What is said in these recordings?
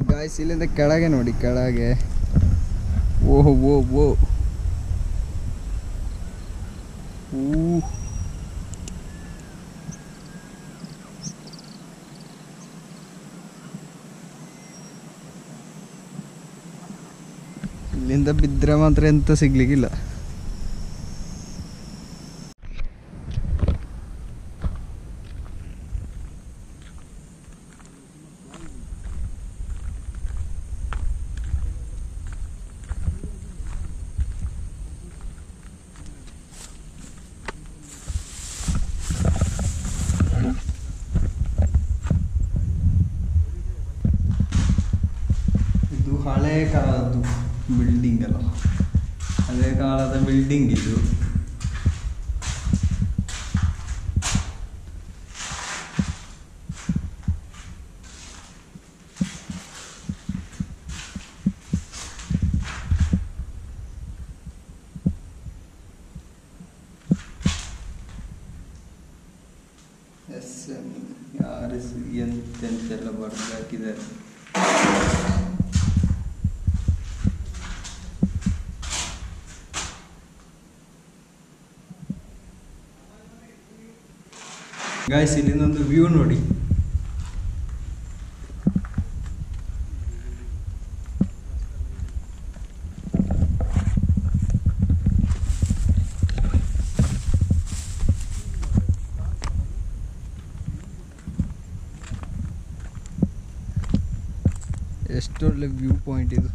Guys ಇಲ್ಲಿಂದ ಕೆಳಗೆ ನೋಡಿ ಕೆಳಗೆ ಓಹ್ ಓ ಓ ಊ ಇಲ್ಲಿಂದ ಬಿದ್ದರೆ ಮಾತ್ರ ಎಂತ ಸಿಗ್ಲಿಕ್ಕಿಲ್ಲ ಇದು ಹಳೆ ಕಾಲದ್ದು ಬಿಲ್ಡಿಂಗ್ ಅಲ್ಲ ಹಳೆ ಕಾಲದ ಬಿಲ್ಡಿಂಗ್ ಇದು ಎಸ್ ಎಮ್ ಆರ್ ಎಸ್ ಎಂತೆಂತೆಲ್ಲ ಬರೆದು ಹಾಕಿದ್ದಾರೆ ಗಾಯ್ಸ್ ಇಲ್ಲಿಂದೊಂದು ವ್ಯೂ ನೋಡಿ ಎಷ್ಟೊಳ್ಳೆ ವ್ಯೂ ಪಾಯಿಂಟ್ ಇದು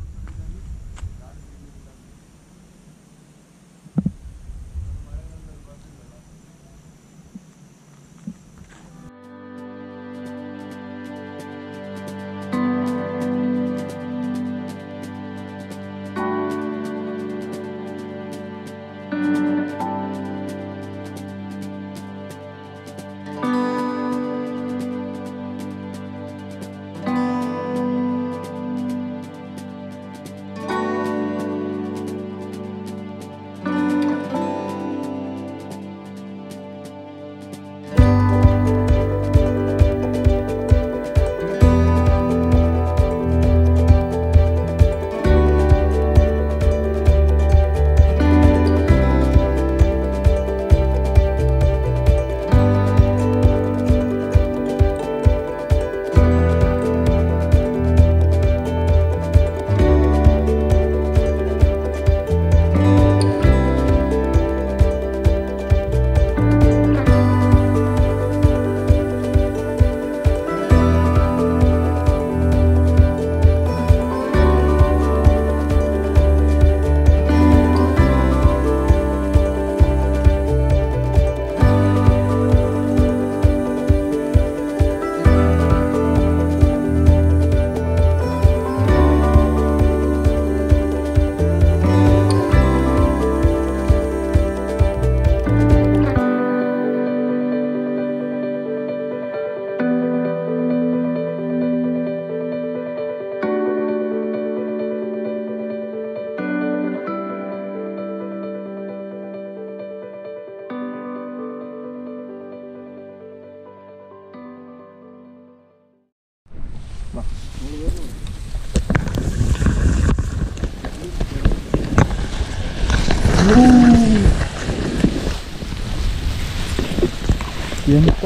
ಎಂತ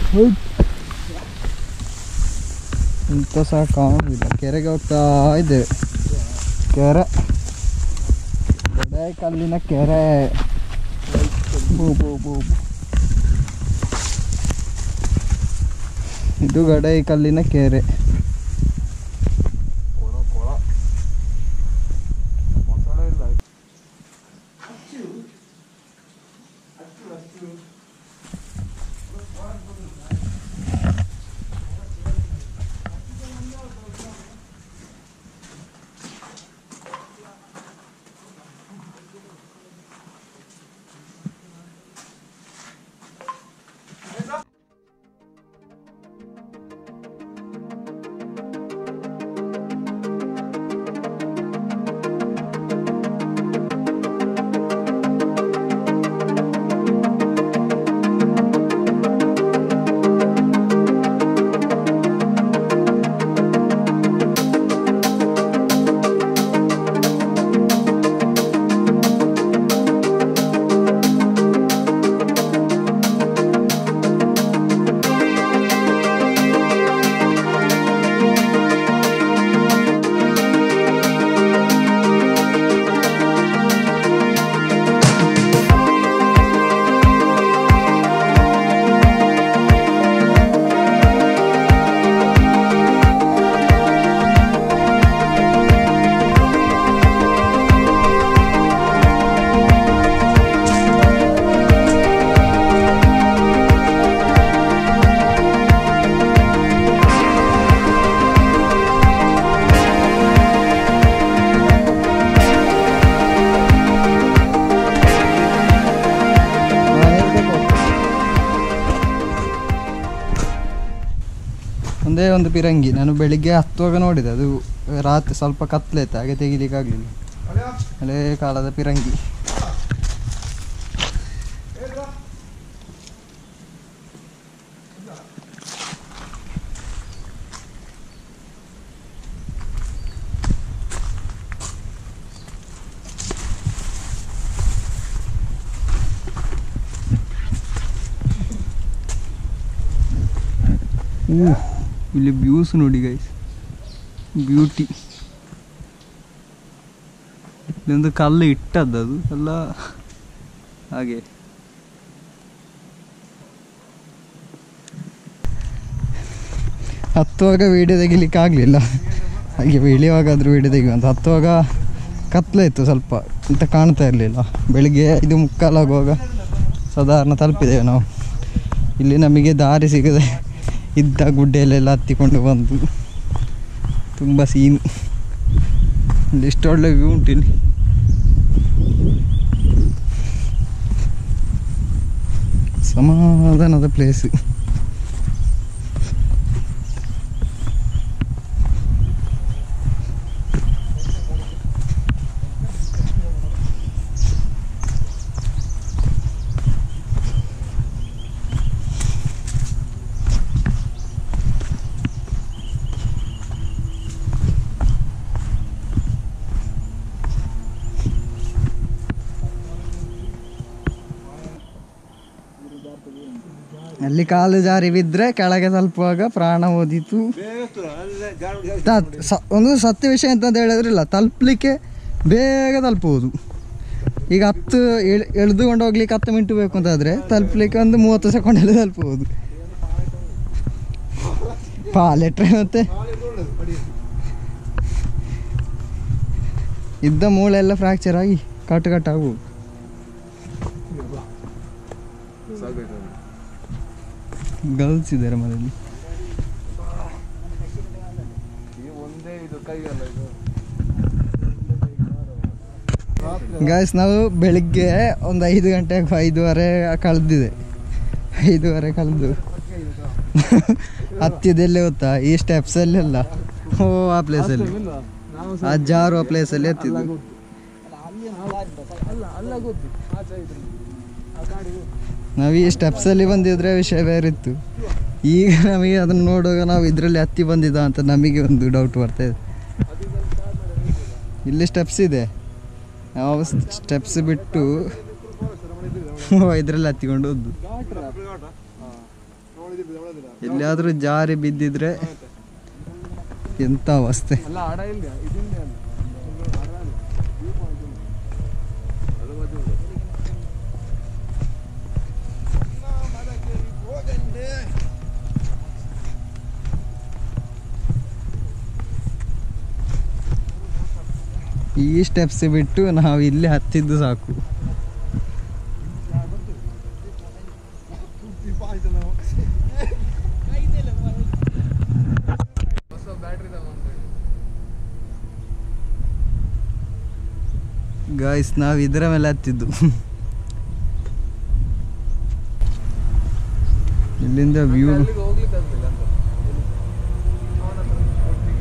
ಎಂತ ಸಹ ಕಾಣುವುದಿಲ್ಲ ಕೆರೆಗೆ ಹೋಗ್ತಾ ಇದ್ದೇವೆ ಕೆರೆ ಗಡಾಯಿ ಕಲ್ಲಿನ ಕೆರೆ ಬೂ ಬೂ ಬೂ ಬೂ. ಇದು ಗಡಾಯಿ ಕಲ್ಲಿನ ಕೆರೆ ಒಂದೇ ಒಂದು ಪಿರಂಗಿ ನಾನು ಬೆಳಿಗ್ಗೆ ಹತ್ತುವಾಗ ನೋಡಿದೆ ಅದು ರಾತ್ರಿ ಸ್ವಲ್ಪ ಕತ್ಲೆತ್ತು ಹಾಗೆ ತೆಗಿಲಿಕ್ಕಾಗಲಿಲ್ಲ ಹಳೇ ಕಾಲದ ಪಿರಂಗಿ ಊ ಇಲ್ಲಿ ವ್ಯೂಸ್ ನೋಡಿ ಗೈಸ್ ಬ್ಯೂಟಿ ಇಲ್ಲೊಂದು ಕಲ್ಲು ಇಟ್ಟದ್ದು ಅದು ಎಲ್ಲ ಹಾಗೆ ಹತ್ತುವಾಗ ವೀಡಿಯೋ ತೆಗಿಲಿಕ್ಕೆ ಆಗಲಿಲ್ಲ ಹಾಗೆ ಇಳಿಯುವಾಗಾದ್ರೂ ವೀಡಿಯೋ ತೆಗಿಯುವಂತ ಹತ್ತುವಾಗ ಕತ್ಲೆ ಇತ್ತು ಸ್ವಲ್ಪ ಅಂತ ಕಾಣ್ತಾ ಇರಲಿಲ್ಲ ಬೆಳಿಗ್ಗೆ ಇದು ಮುಕ್ಕಾಲಾಗುವಾಗ ಸಾಧಾರಣ ತಲುಪಿದ್ದೇವೆ ನಾವು ಇಲ್ಲಿ ನಮಗೆ ದಾರಿ ಸಿಗದೆ ಇದ್ದ ಗುಡ್ಡೆಯಲ್ಲೆಲ್ಲ ಹತ್ತಿಕೊಂಡು ಬಂದು ತುಂಬ ಸೀನು ಇಲ್ಲಿ ಎಷ್ಟು ಒಳ್ಳೆ ವ್ಯೂ ಉಂಟು ಇಲ್ಲಿ ಸಮಾಧಾನದ ಪ್ಲೇಸ್ ಅಲ್ಲಿ ಕಾಲು ಜಾರಿ ಬಿದ್ದರೆ ಕೆಳಗೆ ತಲುಪುವಾಗ ಪ್ರಾಣ ಓದಿತು ತ- ಸ- ಒಂದು ಸತ್ಯ ವಿಷಯ ಅಂತ ಹೇಳಿದ್ರಿಲ್ಲ ತಲುಪಲಿಕ್ಕೆ ಬೇಗ ತಲುಪುವುದು ಈಗ ಹತ್ತು ಎಳ್ ಎಳೆದುಕೊಂಡು ಹೋಗ್ಲಿಕ್ಕೆ ಹತ್ತು ಮಿನಿಟ್ ಬೇಕು ಅಂತಾದರೆ ತಲುಪಲಿಕ್ಕೆ ಒಂದು ಮೂವತ್ತು ಸೆಕೆಂಡಲ್ಲಿ ತಲುಪುವುದು ಪಾಲೆಟ್ರೆ ಮತ್ತೆ ಇದ್ದ ಮೂಳೆ ಎಲ್ಲ ಫ್ರಾಕ್ಚರ್ ಆಗಿ ಕಟ್ಟು ಕಟ್ಟಾಗುವುದು ಗರ್ಲ್ಸ್ ಇದ್ದಾರೆ ಮನೆಯಲ್ಲಿ ಒಂದೇ ಇದು ಕೈಯಲ್ಲ ಇದು ಗಾಯ್ಸ್ ನಾವು ಬೆಳಿಗ್ಗೆ ಒಂದು ಐದು ಗಂಟೆಗೆ ಐದೂವರೆ ಕಳೆದಿದೆ ಐದೂವರೆ ಕಳೆದು ಹತ್ತಿದೆಲ್ಲೇ ಗೊತ್ತಾ ಈ ಸ್ಟೆಪ್ಸಲ್ಲೆಲ್ಲ ಓ ಆ ಪ್ಲೇಸಲ್ಲಿ ನಾವು ಆ ಜಾರುವ ಪ್ಲೇಸಲ್ಲಿ ಹತ್ತಿದ್ದು ಅಲ್ಲ ಅಲ್ಲ ಗೊತ್ತು ಆಚೆ ಇದ್ರು ಆ ಕಾಡಿಗೆ ನಾವು ಈ ಸ್ಟೆಪ್ಸಲ್ಲಿ ಬಂದಿದ್ರೆ ವಿಷಯ ಬೇರೆ ಇತ್ತು ಈಗ ನಮಗೆ ಅದನ್ನು ನೋಡುವಾಗ ನಾವು ಇದರಲ್ಲಿ ಹತ್ತಿ ಬಂದಿದ್ದ ಅಂತ ನಮಗೆ ಒಂದು ಡೌಟ್ ಬರ್ತಾ ಇದೆ ಇಲ್ಲಿ ಸ್ಟೆಪ್ಸ್ ಇದೆ ನಾವು ಸ್ಟೆಪ್ಸ್ ಬಿಟ್ಟು ಇದರಲ್ಲಿ ಹತ್ತಿಕೊಂಡು ಹೋದ್ದು ಎಲ್ಲಿಯಾದರೂ ಜಾರಿ ಬಿದ್ದಿದ್ರೆ ಎಂಥ ಅವಸ್ಥೆ ಅಲ್ಲ ಆಡ ಇಲ್ಲ ಇದಿಲ್ಲ ಅಲ್ಲ ಆಡ ಅಲ್ಲ. view point ಇಲ್ಲ. ಅದು ಬಾಜು ಉಂಟು. ಈ ಸ್ಟೆಪ್ಸ್ ಬಿಟ್ಟು ನಾವು ಇಲ್ಲಿ ಹತ್ತಿದ್ದು ಸಾಕು ಹೊಸ ಬ್ಯಾಟ್ರಿ ತಗೊಂಡ್ರೆ ಗಾಯ್ಸ್ ನಾವು ಇದರ ಮೇಲೆ ಹತ್ತಿದ್ದು ಇಲ್ಲಿಂದ ವ್ಯೂ ಅಲ್ಲಿಗೆ ಹೋಗ್ಲಿಕ್ಕೆ ಆಗ್ಲಿಲ್ಲ ಅಂತ ಅವನ ಹತ್ರ ಒಟ್ಟಿಗೆ.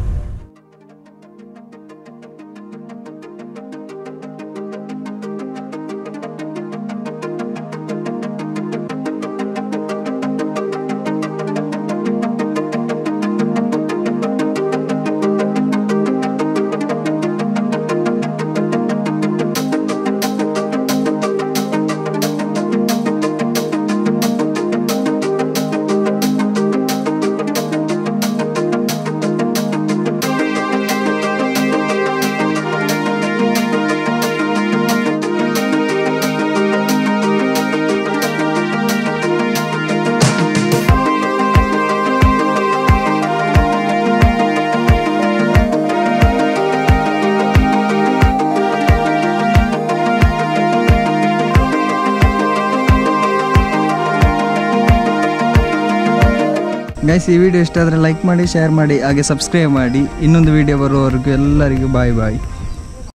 ಗೈಸ್ ಈ ವಿಡಿಯೋ ಇಷ್ಟ ಆದರೆ ಲೈಕ್ ಮಾಡಿ ಶೇರ್ ಮಾಡಿ ಹಾಗೆ ಸಬ್ಸ್ಕ್ರೈಬ್ ಮಾಡಿ ಇನ್ನೊಂದು ವಿಡಿಯೋ ಬರುವವರೆಗೂ ಎಲ್ಲರಿಗೂ ಬಾಯ್ ಬಾಯ್